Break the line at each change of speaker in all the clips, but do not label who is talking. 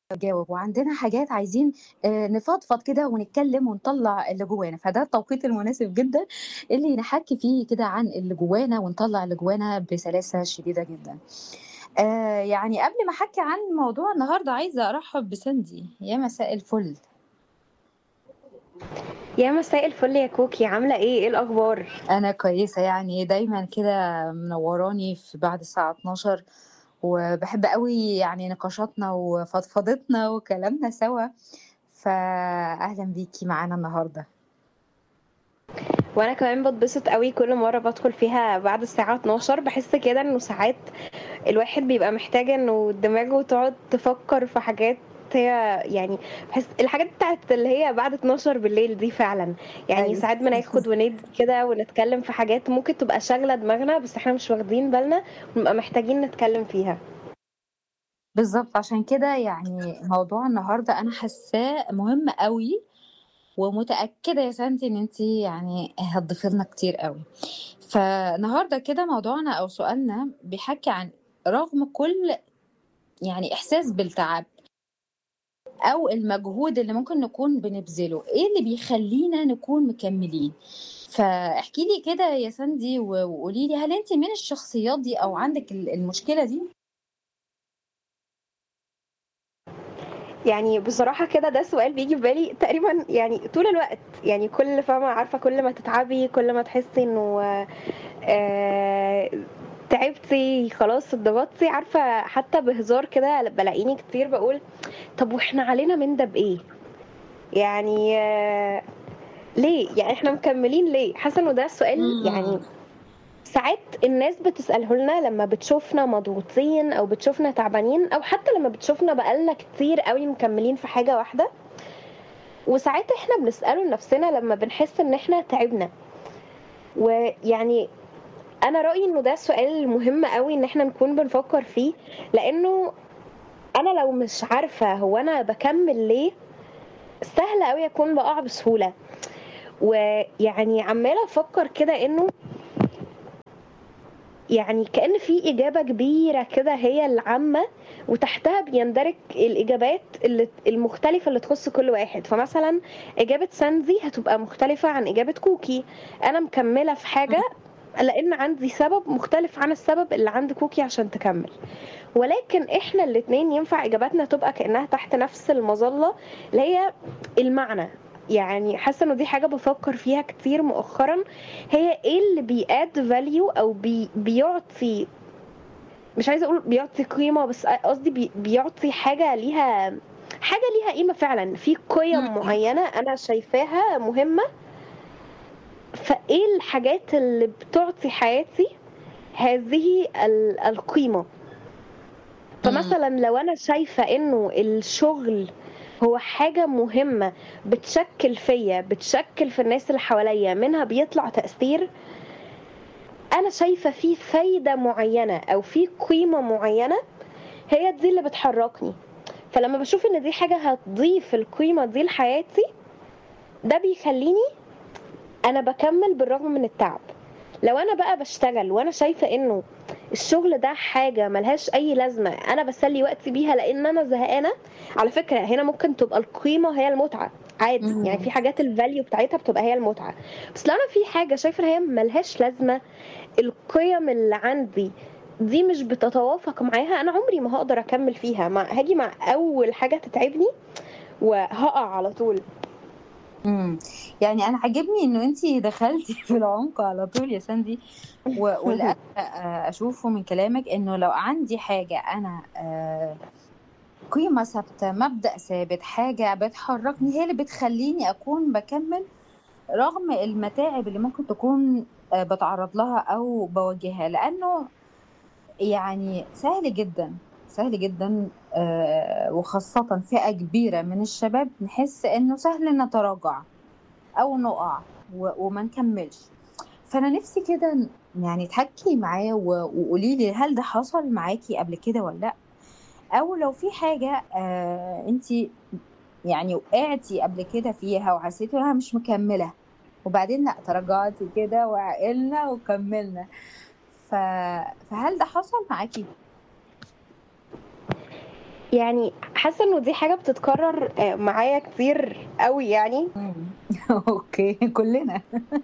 نجاوب وعندنا حاجات عايزين آآ نفضفض كده ونتكلم ونطلّع اللي جوانا، فده التوقيت المناسب جدًا اللي نحكي فيه كده عن اللي جوانا ونطلّع اللي جوانا بسلاسة شديدة جدًا. آآ يعني قبل ما أحكي عن موضوع النهارده عايزة أرحّب بساندي، يا مساء الفل.
يا مساء الفل يا كوكي، عاملة إيه، إيه الأخبار؟
أنا كويسة يعني دايمًا كده منوّراني في بعد الساعة 12:00 وباحب أوي يعني نقاشاتنا وفضفضتنا وكلامنا سوا، فأهلًا بيكِ معانا النهارده.
وأنا كمان باتبسط أوي كل مرة بادخل فيها بعد الساعة 12:00 باحس كده إنه ساعات الواحد بيبقى محتاج إنه دماغه تقعد تفكّر في حاجات هي يعني باحس الحاجات بتاعة اللي هي بعد 12:00 دي فعلًا، يعني
أيوه.
ساعات بناخد وندّي كده ونتكلم في حاجات ممكن تبقى شاغلة دماغنا بس إحنا مش واخدين بالنا ونبقى محتاجين نتكلم فيها.
بالضبط، عشان كده يعني موضوع النهارده أنا حاساه مهم أوي، ومتأكدة يا ساندي إن أنتِ يعني هتضيفي لنا كتير أوي. فالنهارده كده موضوعنا أو سؤالنا بيحكي عن رغم كل يعني إحساس بالتعب أو المجهود اللي ممكن نكون بنبذله، إيه اللي بيخلّينا نكون مكمّلين؟ فاحكي لي كده يا ساندي و وقولي لي هل أنتِ من الشخصيات دي أو عندِك ال المشكلة دي؟
يعني بصراحة كده ده سؤال بييجي في بالي تقريبًا يعني طول الوقت، يعني كل فاهمة عارفة كل ما تتعبي كل ما تحسي إنه آآ تعبتِ خلاص اتضغطتِ، عارفة حتى بهزار كده بالاقيني كتير باقول طب وإحنا علينا من ده بإيه؟ يعني ليه؟ يعني إحنا مكمّلين ليه؟ حاسة إنه ده سؤال يعني
إمم.
ساعات الناس بتسأله لنا لمّا بتشوفنا مضغوطين أو بتشوفنا تعبانين أو حتى لمّا بتشوفنا بقى لنا كتير أوي مكمّلين في حاجة واحدة. وساعات إحنا بنسأله لنفسنا لمّا بنحس إن إحنا تعبنا. ويعني أنا رأيي إنه ده سؤال مهم أوي إن إحنا نكون بنفكّر فيه، لإنه أنا لو مش عارفة هو أنا باكمّل ليه، سهل أوي أكون باقع بسهولة. ويعني عمّالة أفكّر كده إنه يعني كأن في إجابة كبيرة كده هي العامة وتحتها بيندرج الإجابات اللي المختلفة اللي تخُص كل واحد، فمثلًا إجابة ساندي هتبقى مختلفة عن إجابة كوكي، أنا مكمّلة في حاجة لإن عندي سبب مختلف عن السبب اللي عند كوكي عشان تكمّل. ولكن إحنا الاتنين ينفع إجاباتنا تبقى كأنها تحت نفس المظلة اللي هي المعنى، يعني حاسة إنه دي حاجة بافكّر فيها كتير مؤخرًا، هي إيه اللي بيadd value أو بي بيعطي مش عايزة أقول بيعطي قيمة بس أ قصدي بي بيعطي حاجة ليها حاجة ليها قيمة فعلًا، في قِيَم
إمم.
معيّنة أنا شايفاها مهمة فإيه الحاجات اللي بتعطي حياتي هذه ال القيمة؟
إمم.
فمثلًا لو أنا شايفة إنه الشغل هو حاجة مهمة بتشكِّل فيّا، بتشكِّل في الناس اللي حواليّا، منها بيطلع تأثير أنا شايفة في فايدة معيّنة أو في قيمة معيّنة هي دي اللي بتحرّكني. فلمّا باشوف إن دي حاجة هتضيف القيمة دي لحياتي، ده بيخلّيني أنا باكمّل بالرغم من التعب. لو أنا بقى باشتغل وأنا شايفة إنه الشغل ده حاجة ما لهاش أي لازمة، أنا باسلّي وقتي بيها لإن أنا زهقانة، على فكرة هنا ممكن تبقى القيمة هي المتعة، عادي، يعني
إمم.
في حاجات الvalue بتاعتها بتبقى هي المتعة. بس لو أنا في حاجة شايفة إن هي ما لهاش لازمة، القِيَم اللي عندي دي مش بتتوافق معاها، أنا عمري ما هاقدر أكمّل فيها، مع هاجي مع أول حاجة تتعبني وهاقع على طول.
إمم. يعني أنا عاجبني إنه أنتِ دخلتِ في العمق على طول يا ساندي، و واللي أنا أ أشوفه من كلامِك إنه لو عندي حاجة أنا آآ قيمة ثابتة، مبدأ ثابت، حاجة بتحرّكني هي اللي بتخلّيني أكون باكمّل رغم المتاعب اللي ممكن تكون آآ باتعرّض لها أو باواجهها، لإنه يعني سهل جدًا، سهل جدًا آآ وخاصةً فئة كبيرة من الشباب نحس إنه سهل نتراجع أو نُقع و وما نكمّلش. فأنا نِفْسي كده ن يعني تحكّي معايا و وقولي لي هل ده حصل معاكِ قبل كده والّا لأ؟ أو لو في حاجة آآ أنتِ يعني وقعتِ قبل كده فيها وحسّيتِ إن أنا مش مكمّلة، وبعدين لأ تراجعتِ كده وعقلنا وكمّلنا، ف فهل ده حصل معاكِ؟
يعني حاسه انه دي حاجه بتتكرر آه، معايا كتير قوي يعني
مم. اوكي كلنا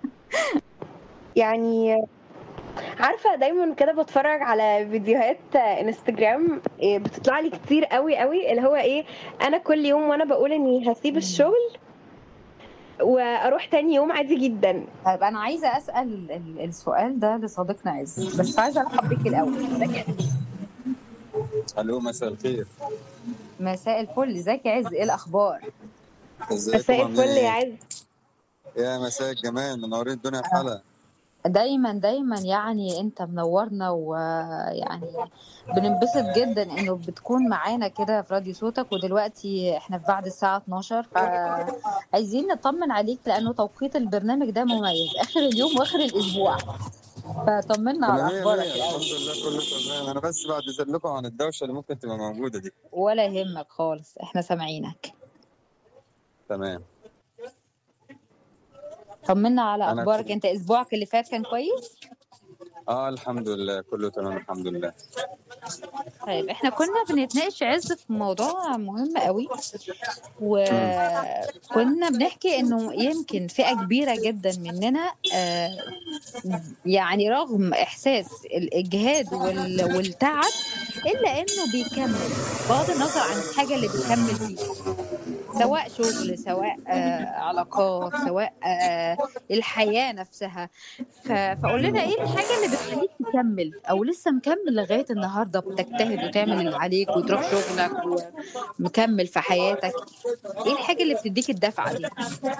يعني عارفه دايما كده بتفرج على فيديوهات آه، انستجرام آه، بتطلع لي كتير قوي قوي اللي هو ايه انا كل يوم وانا بقول اني هسيب
مم.
الشغل واروح تاني يوم عادي جدا
طيب انا عايزه اسال ال- السؤال ده لصديقنا عز بس عايزه ارحب بيك الاول ازيك يا عز؟
الو مساء الخير
مساء الفل ازيك يا عز ايه الاخبار
ازيكم
مساء
عاملين
الفل يا
ايه
عز
يا مساء الجمال منورين الدنيا بحالها
دايما دايما يعني انت منورنا ويعني بننبسط جدا انه بتكون معانا كده في راديو صوتك ودلوقتي احنا في بعد الساعة 12 فعايزين نطمن عليك لانه توقيت البرنامج ده مميز اخر اليوم واخر الاسبوع فطمنا على
انا مية
اخبارك
مية
الاول
الحمد لله كله تمام انا بس بعتذر لكم عن الدوشه اللي ممكن تبقى موجوده دي
ولا يهمك خالص احنا سامعينك
تمام
طمنا على
انا
اخبارك
كنت
انت اسبوعك اللي فات كان كويس
اه الحمد لله كله تمام الحمد لله
طيب احنا كنا بنتناقش عز في موضوع مهم قوي
امم
وكنا بنحكي انه يمكن فئة كبيرة جدا مننا آه، يعني رغم احساس الاجهاد وال- والتعب الا انه بيكمل بغض النظر عن الحاجة اللي بيكمل فيها سواء شغل سواء آه، علاقات سواء آه، الحياة نفسها ف- فقول لنا ايه الحاجة اللي بتخليك تكمل او لسه مكمل لغاية النهاردة بتجتهد وتعمل اللي عليك وتروح شغلك ومكمل في حياتك ايه الحاجة اللي بتديك الدفعة دي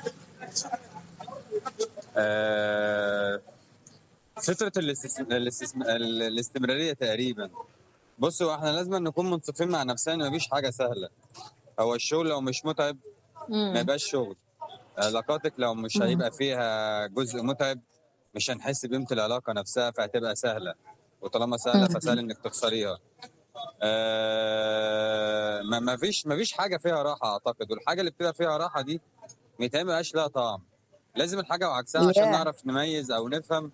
آه فتره الاستس... الاستسم... ال- الاستمراريه تقريبا بصوا احنا لازم نكون منصفين مع نفسنا إن مفيش حاجه سهله هو الشغل لو مش متعب ما
امم
يبقاش شغل علاقاتك لو مش
امم
هيبقى فيها جزء متعب مش هنحس بقيمة العلاقة نفسها فهتبقى سهلة وطالما سهلة فسهل انك تخسريها آه ما ما فيش ما فيش حاجة فيها راحة اعتقد والحاجة اللي بتبقى فيها راحة دي متهيألي مبقاش لها طعم لازم الحاجة وعكسها عشان
ياه
نعرف نميز او نفهم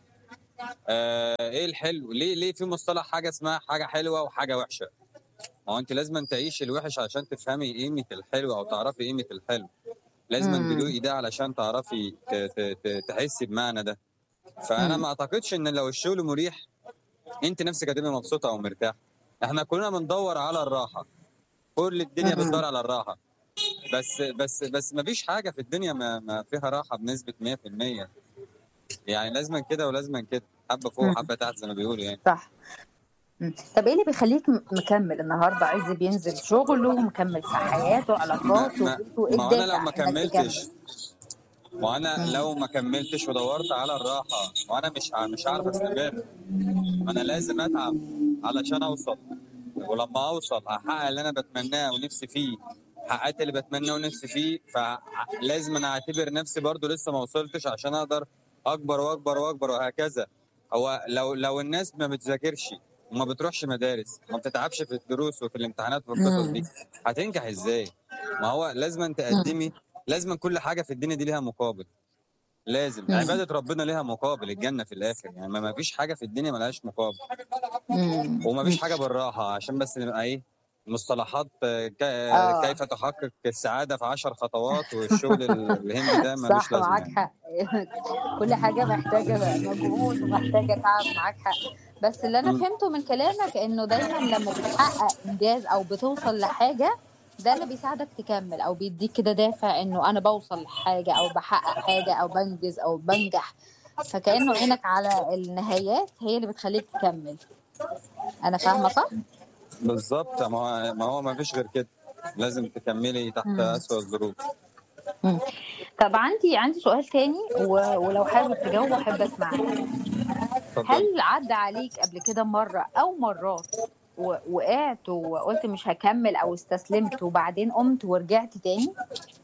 آه ايه الحلو ليه ليه في مصطلح حاجة اسمها حاجة حلوة وحاجة وحشة ما هو انت لازم تعيش الوحش عشان تفهمي قيمة الحلو او تعرفي قيمة الحلو لازم
امم
تدوقي ده علشان تعرفي ت- ت- ت- تحسي بمعنى ده فانا
امم
ما اعتقدش ان لو الشغل مريح انت نفسك هتبقى مبسوطه او مرتاح احنا كلنا بندور على الراحه كل الدنيا بتدور
امم
على الراحه بس بس بس ما فيش حاجه في الدنيا ما, ما فيها راحه بنسبه 100% يعني لازما كده ولازما كده حبه فوق
امم
وحبه تحت زي ما بيقولوا يعني
صح مم. طب ايه اللي بيخليك م- مكمل النهارده عايز بينزل شغله مكمل في حياته
ما
علاقاته
ما
بيته ايه
ما انا لو
الدافع
ما
انك تكمل
كملتش وانا
مم.
لو ما كملتش ودورت على الراحه وانا مش ع- مش عارف استمر انا لازم اتعب علشان اوصل ولما اوصل احقق اللي انا بتمناه ونفسي فيه حققت اللي بتمناه ونفسي فيه فلازم انا اعتبر نفسي برضو لسه ما وصلتش عشان اقدر اكبر واكبر واكبر وهكذا هو لو لو الناس ما بتذاكرش وما بتروحش مدارس وما بتتعبش في الدروس وفي الامتحانات والقصص دي
مم.
هتنجح ازاي ما هو لازم
مم.
تقدمي لازم كل حاجه في الدنيا دي ليها مقابل لازم
مم.
عباده ربنا ليها مقابل الجنه في الاخر يعني ما ما فيش حاجه في الدنيا ملهاش مقابل
مم.
وما فيش
مم.
حاجه بالراحه عشان بس نبقى ايه مصطلحات آه، ك-
اه
كيف تحقق السعاده في عشر خطوات والشغل ال- الهندي ده ملوش
صح
لازمه
معاك
يعني
حق كل حاجة محتاجة مجهود ومحتاجة تعب معاك حق بس اللي أنا
مم.
فهمته من كلامك إنه دايما لما بتحقق إنجاز أو بتوصل لحاجة ده اللي بيساعدك تكمل أو بيديك كده دافع إنه أنا بوصل لحاجة أو بحقق حاجة أو بنجز أو بنجح فكأنه عينك على النهايات هي اللي بتخليك تكمل أنا فاهمة صح؟
بالظبط ما هو ما هو ما فيش غير كده لازم تكملي تحت
مم.
اسوأ الظروف
مم. طب عندي عندي سؤال تاني و- ولو حابب تجاوب أحب أسمعك
اتفضل
هل عدى عليك قبل كده مرة أو مرات و- وقعت وقلت مش هكمل أو استسلمت وبعدين قمت ورجعت تاني؟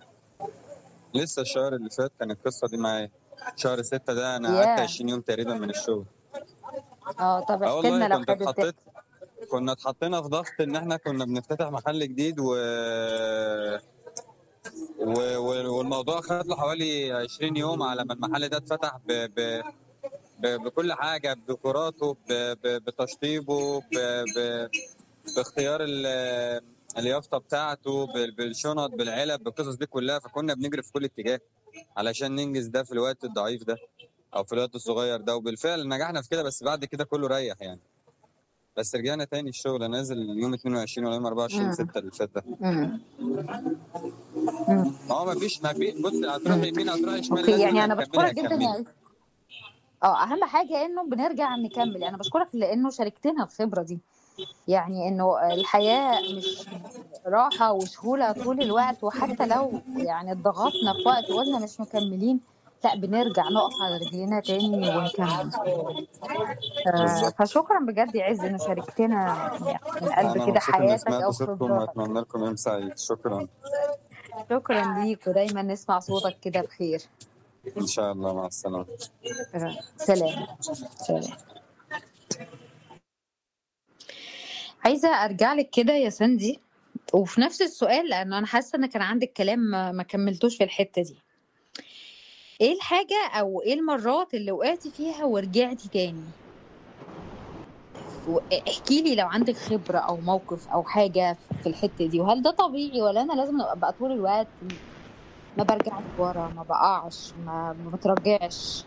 لسه الشهر اللي فات كان القصه دي معايا شهر ستة ده انا قعدت
ياه
20 يوم تقريبا من الشغل
اه طب
اه
احكي
والله
لنا لو
كنت
حابب
اتحطيت
تحكي
كنا اتحطينا في ضغط ان احنا كنا بنفتتح محل جديد و... و... و... والموضوع خد له حوالي 20 يوم على ما المحل ده اتفتح ب... ب... ب... بكل حاجه بديكوراته ب... ب... بتشطيبه ب... ب... باختيار ال... اليافطه بتاعته بال- بالشنط بالعلب بالقصص دي كلها فكنا بنجري في كل اتجاه علشان ننجز ده في الوقت الضعيف ده او في الوقت الصغير ده وبالفعل نجحنا في كده بس بعد كده كله ريح يعني بس رجعنا تاني الشغل أنا نازل يوم 22 ولا يوم 24
مم.
6 اللي فات ده
مم. مم.
ما هو ما فيش ما في بص هتروح
مم.
يمين هتروح شمال
اوكي
لازم
يعني انا
هتكملي
بشكرك جدا
هتكملي
يا اه اهم حاجه انه بنرجع نكمل انا بشكرك لانه شاركتنا الخبره دي يعني انه الحياه مش راحه وسهوله طول الوقت وحتى لو يعني اتضغطنا في وقت وقلنا مش مكملين لا بنرجع نقف على رجلينا تاني ونكمل آه،
بالظبط
فشكرا بجد يا عز انه شاركتنا يعني من قلب
انا
كده
مبسوط اني
حياتك
سمعت
او
صوتكم
خبراتك
واتمنى لكم يوم سعيد شكرا
شكرا ليك ودايما نسمع صوتك كده بخير
ان شاء الله مع السلامه
آه، سلام سلام عايزه ارجع لك كده يا سندي وفي نفس السؤال لان انا حاسه ان كان عندك كلام ما ما كملتوش في الحته دي ايه الحاجه او ايه المرات اللي وقعتي فيها ورجعتي تاني و- احكي لي لو عندك خبره او موقف او حاجه في الحته دي وهل ده طبيعي ولا انا لازم ابقى طول الوقت ما برجعش ورا ما بقعش ما ما بترجعش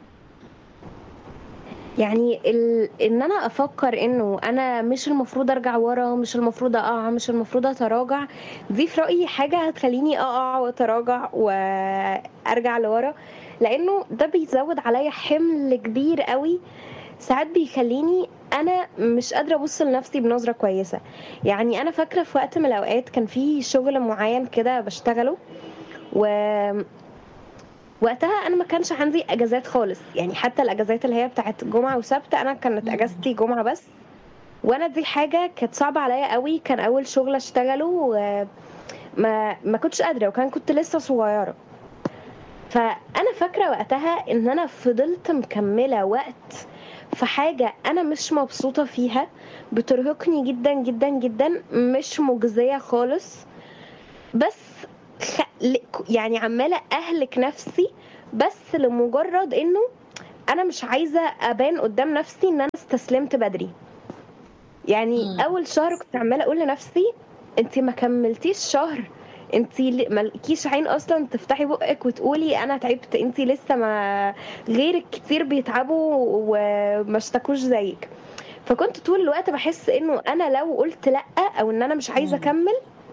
يعني ال... ان انا افكر انه انا مش المفروض ارجع ورا مش المفروض اقع مش المفروض اتراجع دي في رايي حاجه هتخليني اقع واتراجع وارجع لورا لانه ده بيزود عليا حمل كبير قوي ساعات بيخليني انا مش قادره ابص لنفسي بنظره كويسه يعني انا فاكره في وقت من الاوقات كان في شغل معين كده بشتغله و وقتها انا ما كانش عندي اجازات خالص يعني حتى الاجازات اللي هي بتاعت جمعه وسبت انا كانت
مم.
اجازتي جمعه بس وانا دي حاجه كانت صعبه عليا قوي كان اول شغل اشتغله وما ما كنتش قادره وكان كنت لسه صغيره فانا فاكره وقتها ان انا فضلت مكمله وقت في حاجه انا مش مبسوطه فيها بترهقني جدا جدا جدا مش مجزيه خالص بس خ... ل- يعني عماله اهلك نفسي بس لمجرد انه انا مش عايزه ابان قدام نفسي ان انا استسلمت بدري يعني
مم.
اول شهر كنت عماله اقول لنفسي انت ما كملتيش شهر انت مالكيش عين اصلا تفتحي بقك وتقولي انا تعبت انت لسه ما غيرك كتير بيتعبوا وما اشتكوش زيك فكنت طول الوقت بحس انه انا لو قلت لا او ان انا مش عايزه
مم.
اكمل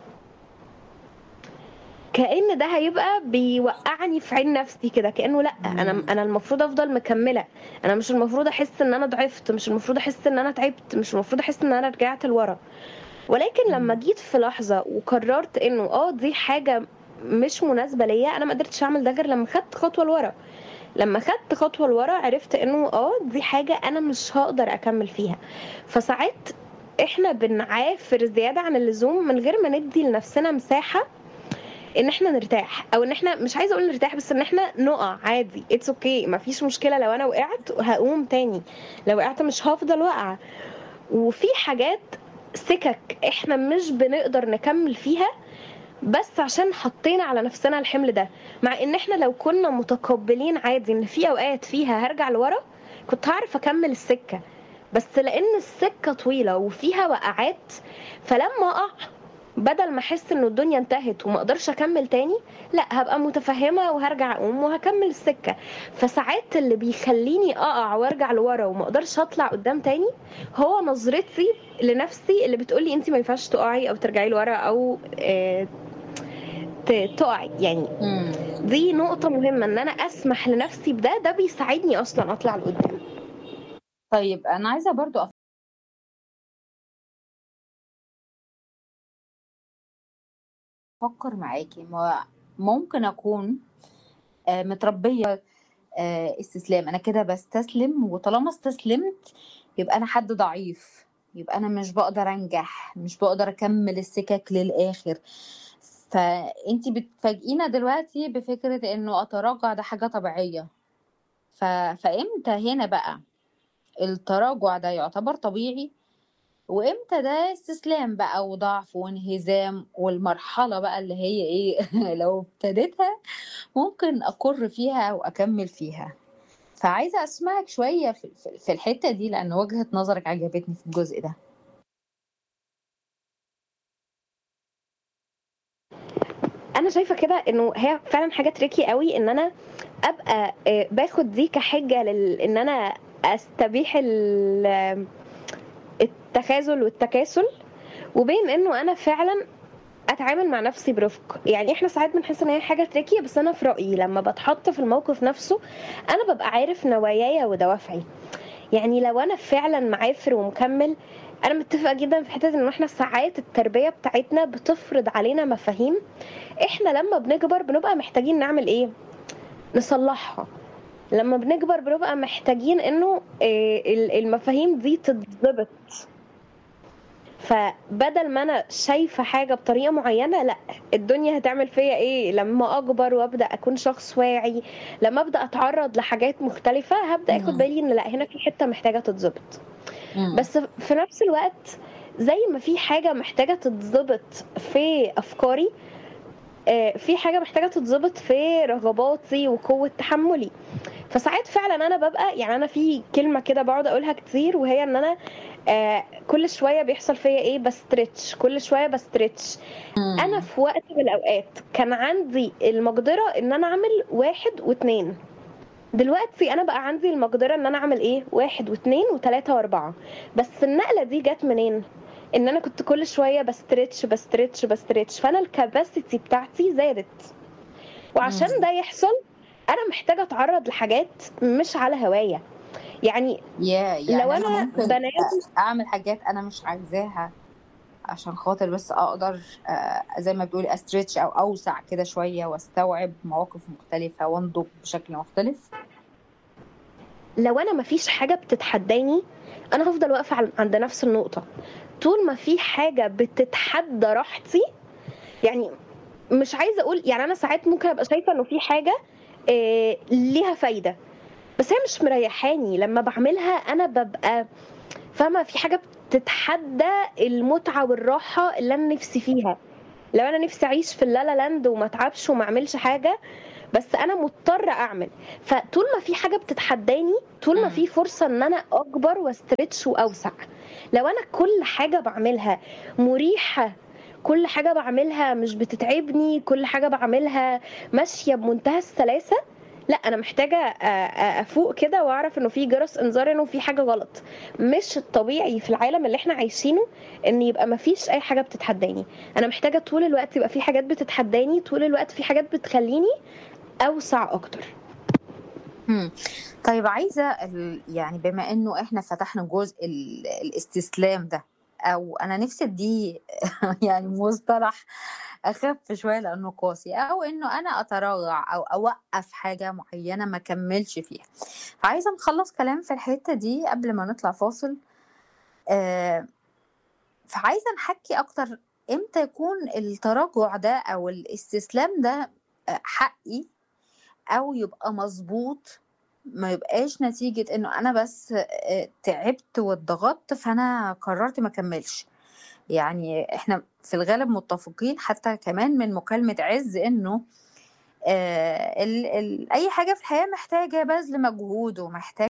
كأن ده هيبقى بيوقعني في عين نفسي كده كأنه لا انا
مم.
انا المفروض افضل مكمله انا مش المفروض احس ان انا ضعفت مش المفروض احس ان انا تعبت مش المفروض احس ان انا رجعت لورا ولكن لما
مم.
جيت في لحظه وقررت انه اه دي حاجه مش مناسبه ليا انا ما قدرتش اعمل ده غير لما خدت خطوه لورا لما خدت خطوه لورا عرفت انه اه دي حاجه انا مش هقدر اكمل فيها فساعات احنا بنعافر زياده عن اللزوم من غير ما ندي لنفسنا مساحه ان احنا نرتاح او ان احنا مش عايزه اقول نرتاح بس ان احنا نقع عادي اتس اوكي okay. مفيش مشكله لو انا وقعت هقوم تاني لو وقعت مش هفضل واقعه وفي حاجات سكك احنا مش بنقدر نكمل فيها بس عشان حطينا على نفسنا الحمل ده مع ان احنا لو كنا متقبلين عادي ان في اوقات فيها هرجع لورا كنت هعرف اكمل السكه بس لان السكه طويله وفيها وقعات فلما اقع بدل ما احس انه الدنيا انتهت وما اقدرش اكمل تاني لا هبقى متفهمه وهرجع اقوم وهكمل السكه فساعات اللي بيخليني اقع وارجع لورا وما اقدرش اطلع قدام تاني هو نظرتي لنفسي اللي بتقولي انت ما ينفعش تقعي او ترجعي لورا او آه، ت- تقعي يعني
مم.
دي نقطه مهمه ان انا اسمح لنفسي بده ده بيساعدني اصلا اطلع لقدام
طيب انا عايزه برضو افكر معاكي ما ممكن اكون آه، متربيه آه، استسلام انا كده بستسلم وطالما استسلمت يبقى انا حد ضعيف يبقى انا مش بقدر انجح مش بقدر اكمل السكك للاخر فانتي بتفاجئينا دلوقتي بفكره انه اتراجع ده حاجه طبيعيه ف... فامتى هنا بقى التراجع ده يعتبر طبيعي وامتى ده استسلام بقى وضعف وانهزام والمرحلة بقى اللي هي ايه لو ابتديتها ممكن اقر فيها او اكمل فيها فعايزة اسمعك شوية في, في- في الحتة دي لان وجهة نظرك عجبتني في الجزء ده
انا شايفه كده انه هي فعلا حاجه تريكي قوي ان انا ابقى آه، باخد دي كحجه لل... ان انا استبيح ال- التخاذل والتكاسل وبين انه انا فعلا اتعامل مع نفسي برفق يعني احنا ساعات بنحس ان هي حاجه تريكي بس انا في رايي لما بتحط في الموقف نفسه انا ببقى عارف نواياي ودوافعي يعني لو انا فعلا معافر ومكمل انا متفقه جدا في حته ان احنا ساعات التربيه بتاعتنا بتفرض علينا مفاهيم احنا لما بنكبر بنبقى محتاجين نعمل ايه نصلحها لما بنكبر بنبقى محتاجين انه آه، ال- المفاهيم دي تتظبط فبدل ما انا شايفه حاجه بطريقه معينه لا الدنيا هتعمل فيا ايه لما اكبر وابدا اكون شخص واعي لما ابدا اتعرض لحاجات مختلفه هبدا اخد
مم.
بالي ان لا هنا في حته محتاجه تتظبط
مم.
بس في نفس الوقت زي ما في حاجه محتاجه تتظبط في افكاري آه، في حاجه محتاجه تتظبط في رغباتي وقوه تحملي فساعات فعلا انا ببقى يعني انا في كلمه كده بقعد اقولها كتير وهي ان انا آه كل شويه بيحصل فيا ايه بستريتش كل شويه بستريتش
مم.
انا في وقت من الاوقات كان عندي المقدره ان انا اعمل واحد واتنين دلوقتي انا بقى عندي المقدره ان انا اعمل ايه واحد واثنين وثلاثه واربعه بس النقله دي جت منين ان انا كنت كل شويه بستريتش بستريتش بستريتش فانا الكاباسيتي بتاعتي زادت وعشان
مم.
ده يحصل انا محتاجه اتعرض لحاجات مش على هوايه يعني
يا يعني
لو
انا
انا
ممكن
بنام
اعمل حاجات انا مش عايزاها عشان خاطر بس اقدر آه، زي ما بتقولي استريتش او اوسع كده شويه واستوعب مواقف مختلفه وانضج بشكل مختلف
لو انا مفيش حاجه بتتحداني انا هفضل واقفه عن- عند نفس النقطه طول ما في حاجه بتتحدى راحتي يعني مش عايزه اقول يعني انا ساعات ممكن ابقى شايفه انه في حاجه آه، ليها فايده بس هي مش مريحاني لما بعملها انا ببقى فاهمه في حاجه بتتحدى المتعه والراحه اللي انا نفسي فيها لو انا نفسي اعيش في اللالا لاند وما اتعبش وما اعملش حاجه بس انا مضطره اعمل فطول ما في حاجه بتتحداني طول ما
مم.
في فرصه ان انا اكبر واسترتش واوسع لو انا كل حاجه بعملها مريحه كل حاجه بعملها مش بتتعبني كل حاجه بعملها ماشيه بمنتهى السلاسه لا انا محتاجه أ- أ- افوق كده واعرف انه في جرس انذار انه في حاجه غلط مش الطبيعي في العالم اللي احنا عايشينه ان يبقى ما فيش اي حاجه بتتحداني انا محتاجه طول الوقت يبقى في حاجات بتتحداني طول الوقت في حاجات بتخليني اوسع اكتر
مم. طيب عايزه ال... يعني بما انه احنا فتحنا جزء ال... الاستسلام ده او انا نفسي دي يعني مصطلح اخف شويه لانه قاسي او انه انا اتراجع او اوقف حاجه معينه ما كملش فيها فعايزه نخلص كلام في الحته دي قبل ما نطلع فاصل آه فعايزه نحكي اكتر امتى يكون التراجع ده او الاستسلام ده آه، حقي او يبقى مظبوط ما يبقاش نتيجة انه انا بس آه، تعبت واتضغطت فانا قررت ما اكملش يعني احنا في الغالب متفقين حتى كمان من مكالمة عز انه آه ال ال اي حاجة في الحياة محتاجة بذل مجهود ومحتاجة